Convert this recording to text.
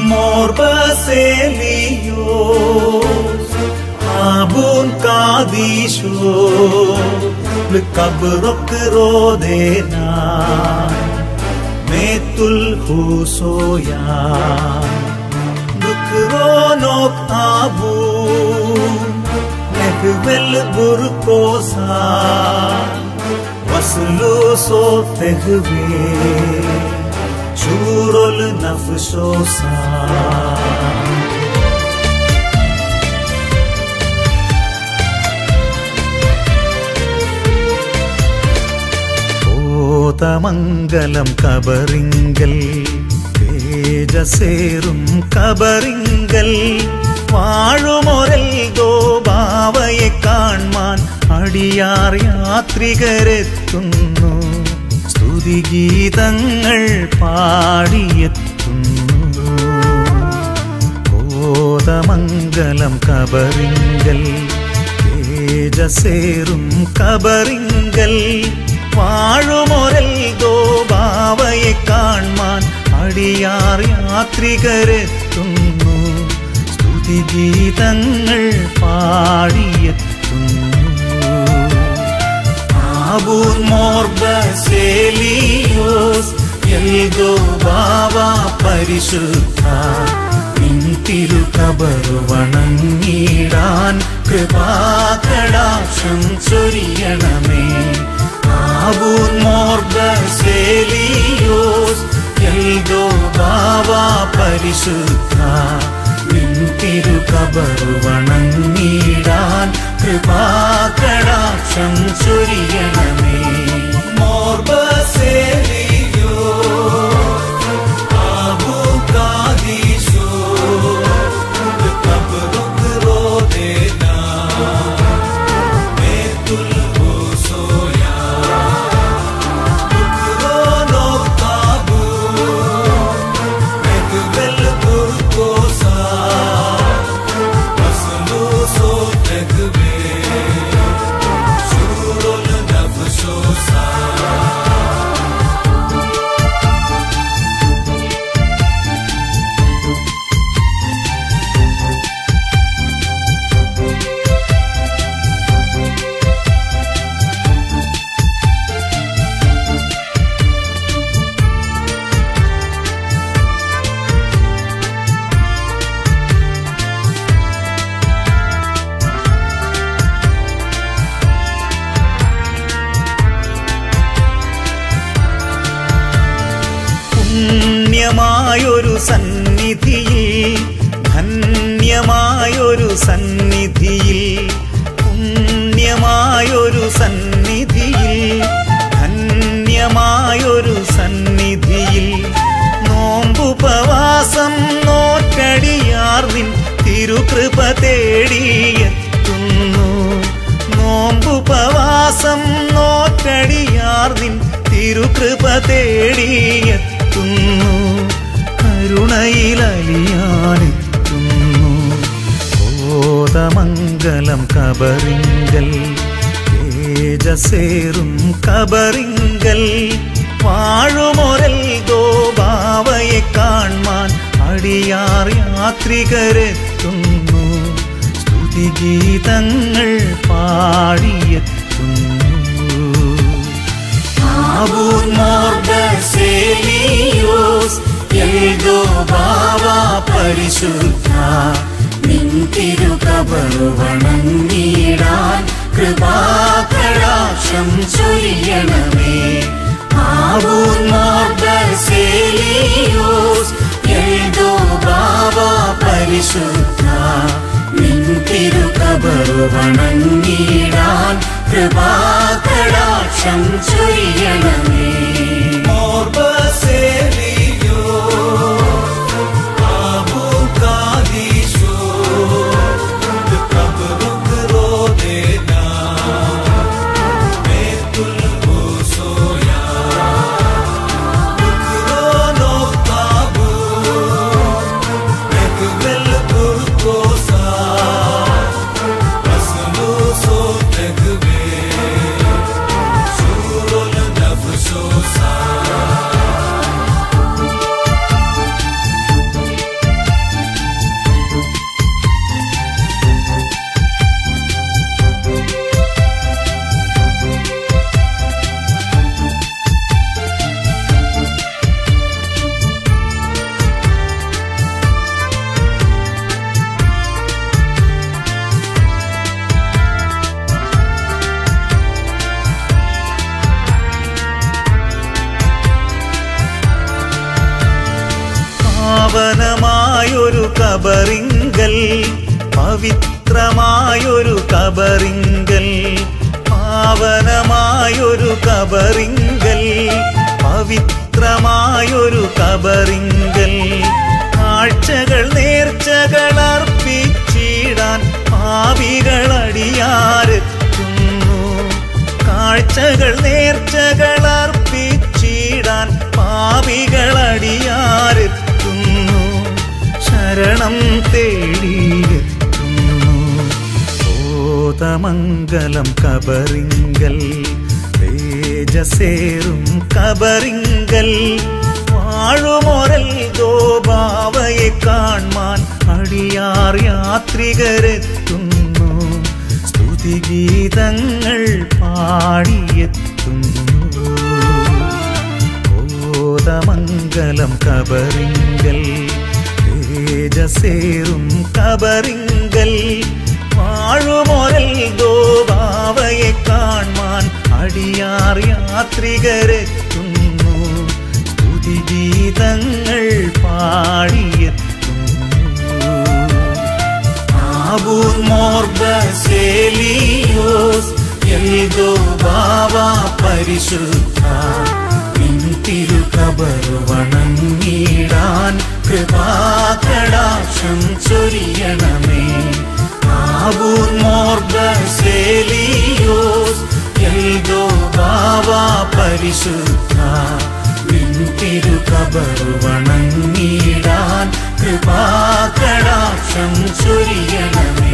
Morbaselios, Abun Kadisho, Le Kabrok Rodena, Metul Husoyan, Dukronok Abun, Nekvel Burkosan, Waslu So Tehve. شورل نفسوسا ഭൂതമംഗലം കബറിങ്കൽ തേജസേറും കബറിങ്കൽ വാഴുമൊരൽ ഗോപാവയെ കാൺമാൻ അടിയാർ യാത്രികരെത്തുന്നു സ്തുതിഗീതങ്ങൾ പാടിയെത്തുന്നു Kothamangalam കബറിങ്കൽ തേജസേറും കബറിങ്കൽ വാഴുമൊരൽ ഗോപാവയെ കാൺമാൻ അടിയാർ യാത്രികരെത്തുന്നു സ്തുതിഗീതങ്ങൾ പാടിയെത്തുന്നു Abur Morbaselios എൽഗോ ബാവ പരിശുദ്ധ നിൻ തിരുകബറു വണങ്ങിടാൻ കൃപാകടാക്ഷം ചൊരിയണമേ ആബൂർ മോർബസേലിയോസ് എൽഗോ ബാവ പരിശുദ്ധ നിൻ തിരുകബറു വണങ്ങിടാൻ കൃപാകടാക്ഷം ചൊരിയണമേ മോർബസേലിയോ ആബു കാദീശോ കബറുക് റോദേനാ മേതുൽ ഹുസോയാ ഉക്രോനോ കാബു മെഗ്വെൽ ബുർകോസാ Asluso tekbe Shurul nafsosa പുണ്യമായൊരു സന്നിധിയിൽ ധന്യമായൊരു സന്നിധിയിൽ പുണ്യമായൊരു സന്നിധിയിൽ ധന്യമായൊരു സന്നിധിയിൽ നോമ്പുപവാസം നോറ്റടിയാർ നിൻ തിരുകൃപ തേടിയെത്തുന്നു നോമ്പുപവാസം നോറ്റടിയാർ നിൻ തിരുകൃപ തേടിയെത്തുന്നു കരുണയിലലിയാനെത്തുന്നു കോതമംഗലം കബറിങ്കൽ തേജസേറും കബറിങ്കൽ വാഴുമൊരൽ ഗോപാവയെ കാൺമാൻ അടിയാർ യാത്രികരെത്തുന്നു സ്തുതിഗീതങ്ങൾ പാടിയെത്തുന്നു Abur Morbaselios എൽഗോ ബാവ പരിശുദ്ധ നിൻ തിരുകബറു വണങ്ങിടാൻ കൃപാകടാക്ഷം ചൊരിയണമേ ആബൂർ മോർബസേലിയോസ് എൽഗോ ബാവ പരിശുദ്ധ നിൻ തിരുകബറു വണങ്ങിടാൻ കൃപാകടാക്ഷം ചൊരിയണമേ മോർബസേലിയോ ആബു കാദീശോ കബറുക് റോദേനാ മേതുൽ ഹുസോയാ ഉക്രോനോ കാബു മെഗ്വെൽ ബുർകോസാ Asluso tekbe Shurul nafsosa പാവനമായൊരു കബറിങ്കൽ പവിത്രമായൊരു കബറിങ്കൽ പാവനമായൊരു കബറിങ്കൽ പവിത്രമായൊരു കബറിങ്കൽ കാഴ്ചകൾ നേർച്ചകൾ അർപ്പിച്ചിടാൻ പാവികളടിയാരെത്തുന്നു കാഴ്ചകൾ നേർച്ചകൾ അർപ്പിച്ചിടാൻ പാവികളടിയാരെത്തുന്നു ശരണം തേടിയെത്തുന്നു ഓതമംഗലം കബറിങ്കൽ തേജസേറും കബറിങ്കൽ വാഴുമൊരൽ ഗോപാവയെ കാൺമാൻ അടിയാർ യാത്രികരെത്തുന്നു സ്തുതിഗീതങ്ങൾ പാടിയെത്തുന്നു ഓതമംഗലം കബറിങ്കൽ തേജസേറും കബറിങ്കൽ വാഴുമൊരൽ ഗോപാവയെ കാൺമാൻ അടിയാർ യാത്രികരെത്തുന്നു സ്തുതിഗീതങ്ങൾ പാടിയെത്തുന്നു ആബൂർ മോർബസേലിയോസ് എൽദോ ബാവ പരിശുദ്ധ നിൻ തിരുകബറു വണങ്ങിടാൻ കൃപാകടാക്ഷം ചൊരിയണമേ ആബൂർ മോർബസേലിയോസ് എൽദോ ബാവ പരിശുദ്ധ നിൻ തിരുകബറു വണങ്ങിടാൻ കൃപാകടാക്ഷം ചൊരിയണമേ